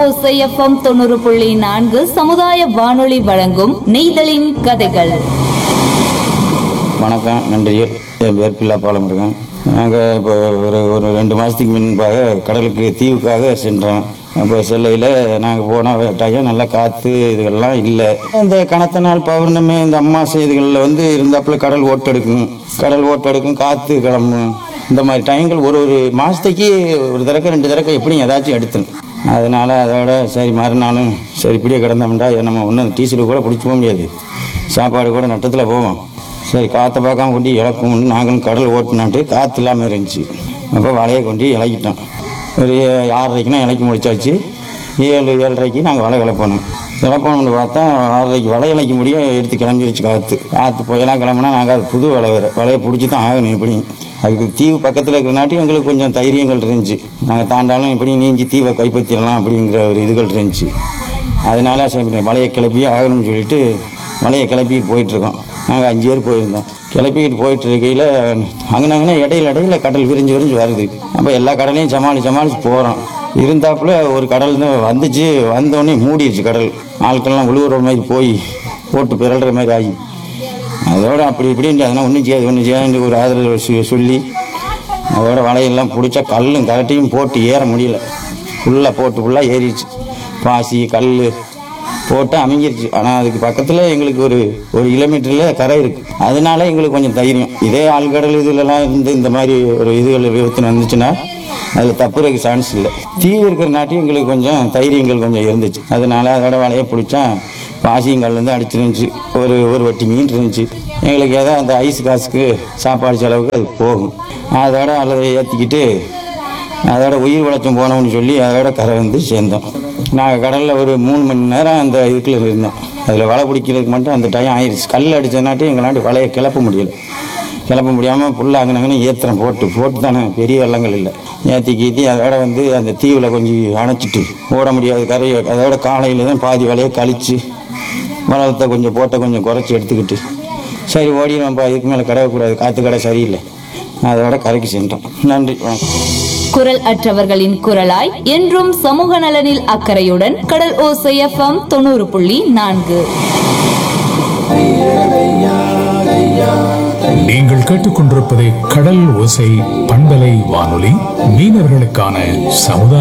ஓசைஎஃப்எம் தொண்ணூறு புள்ளி நான்கு சமுதாய வானொலி வழங்கும் நெய்தலின் கதைகள் வணக்கம் நன்றிகள் என் பேர் பில்லா பாலம் இருக்கேன் நாங்கள் இப்போ ஒரு ஒரு ரெண்டு மாதத்துக்கு முன்பாக கடலுக்கு தீவுக்காக சென்றோம் அப்போ செல்லையில் நாங்கள் போன டைம் நல்லா காற்று இதுகள்லாம் இல்லை இந்த கணத்த நாள் பௌர்ணமி இந்த அம்மாசை இதுகளில் வந்து இருந்தாப்புல கடல் ஓட்டெடுக்கும் கடல் ஓட்டெடுக்கும் காற்று கிளம்பும் இந்த மாதிரி டைங்கள் ஒரு ஒரு மாதத்துக்கு ஒரு தடவை ரெண்டு தடவை எப்படியும் ஏதாச்சும் எடுத்துணும் அதனால் அதோட சரி மறுநாளும் சரி இப்படியே கிடந்தோம்டா நம்ம ஒன்றும் டீசல் கூட பிடிச்சி போக முடியாது சாப்பாடு கூட நட்டத்தில் போவோம் சரி காற்றை பார்க்காம கொண்டு இழக்கும்னு நாங்களும் கடல் ஓட்டினான்ட்டு காற்று இல்லாமல் இருந்துச்சு அப்போ வலையை கொண்டு இலக்கிட்டோம் ஒரு ஆறரைக்குனா இலக்கி முடிச்சாச்சு ஏழு ஏழரைக்கு நாங்கள் வலை கிளப்பணும் கிளப்பணும்னு பார்த்தா ஆறரைக்கு வலை இலக்க முடியும் எடுத்து கிளம்பிடுச்சு காற்று காற்று புயலாம் கிளம்புனா நாங்கள் அது புது வலை வேறு வலையை பிடிச்சி தான் ஆகணும் இப்படி அதுக்கு தீவு பக்கத்தில் இருக்கிறனாட்டி எங்களுக்கு கொஞ்சம் தைரியங்கள் இருந்துச்சு நாங்கள் தாண்டாலும் இப்படி நீஞ்சி தீவை கைப்பற்றிடலாம் அப்படிங்கிற ஒரு இதுகள் இருந்துச்சு அதனால சரி மலையை கிளப்பி ஆகணும்னு சொல்லிட்டு மலையை கிளப்பி போயிட்டுருக்கோம் நாங்கள் அஞ்சு பேர் போயிருந்தோம் கிளப்பிக்கிட்டு போயிட்டு இருக்கையில் அங்கனங்கன்னா இடையில இடையில கடல் விரிஞ்சு விரிஞ்சு வருது அப்போ எல்லா கடலையும் சமாளி சமாளித்து போகிறோம் இருந்தாப்புல ஒரு கடல் தான் வந்துச்சு வந்தோடனே மூடிடுச்சு கடல் ஆட்கள்லாம் விழுவுற மாதிரி போய் போட்டு பிறல்ற மாதிரி ஆகி அதோட அப்படி இப்படின்ட்டு அதெல்லாம் ஒன்றும் செய்யாது ஒன்றும் செய்யாது ஒரு ஆதரவு சொ- சொல்லி அதோட வலையெல்லாம் பிடிச்சா கல்லும் கரட்டையும் போட்டு ஏற முடியல ஃபுல்லாக போட்டு ஃபுல்லாக ஏறிடுச்சு பாசி கல் போட்டு அமைங்கிருச்சு ஆனால் அதுக்கு பக்கத்தில் எங்களுக்கு ஒரு ஒரு கிலோமீட்டரில் கரை இருக்குது அதனால எங்களுக்கு கொஞ்சம் தைரியம் இதே ஆழ்கடல் இதுலலாம் இருந்து இந்த மாதிரி ஒரு இதுகள் விபத்து வந்துச்சுன்னா அதில் தப்புறதுக்கு சான்ஸ் இல்லை தீவு இருக்கிற நாட்டி எங்களுக்கு கொஞ்சம் தைரியங்கள் கொஞ்சம் இருந்துச்சு அதனால அதோட வலையை பிடிச்சா பாசியங்கள் வந்து அடிச்சிருந்துச்சு ஒரு ஒரு வட்டி மீன் இருந்துச்சு எங்களுக்கு ஏதோ அந்த ஐஸ் காசுக்கு சாப்பாடு செலவுக்கு அது போகும் அதோட அல்லது ஏற்றிக்கிட்டு அதோட உயிர் வளர்ச்சம் போனோம்னு சொல்லி அதோட கரை வந்து சேர்ந்தோம் நாங்கள் கடலில் ஒரு மூணு மணி நேரம் அந்த இதுக்குள்ள இருந்தோம் அதில் வலை பிடிக்கிறதுக்கு மட்டும் அந்த டைம் ஆயிடுச்சு கல் அடித்தனாட்டி எங்களாண்டி வலையை கிளப்ப முடியல கிளப்ப முடியாமல் புல்லாக அங்கனங்கன்னு ஏத்திரம் போட்டு போட்டு தானே பெரிய வெள்ளங்கள் இல்லை ஏற்றி கீத்தி அதோட வந்து அந்த தீவில் கொஞ்சம் அணைச்சிட்டு ஓட முடியாது கரையை அதோட காலையில் தான் பாதி வலையை கழித்து வளத்தை கொஞ்சம் போட்ட கொஞ்சம் குறைச்சி எடுத்துக்கிட்டு சரி ஓடிடுவோம்ப்பா இதுக்கு மேலே கடவுக்கூடாது காற்று கடை சரியில்லை அதோட கரைக்கு சென்றோம் நன்றி வணக்கம் குரல் அற்றவர்களின் குரலாய் என்றும் சமூக நலனில் அக்கறையுடன் கடல் ஓசைஎஃப்எம் தொண்ணூறு புள்ளி நான்கு நீங்கள் கேட்டுக்கொண்டிருப்பது கடல் ஓசை பண்பலை வானொலி மீனவர்களுக்கான சமுதாய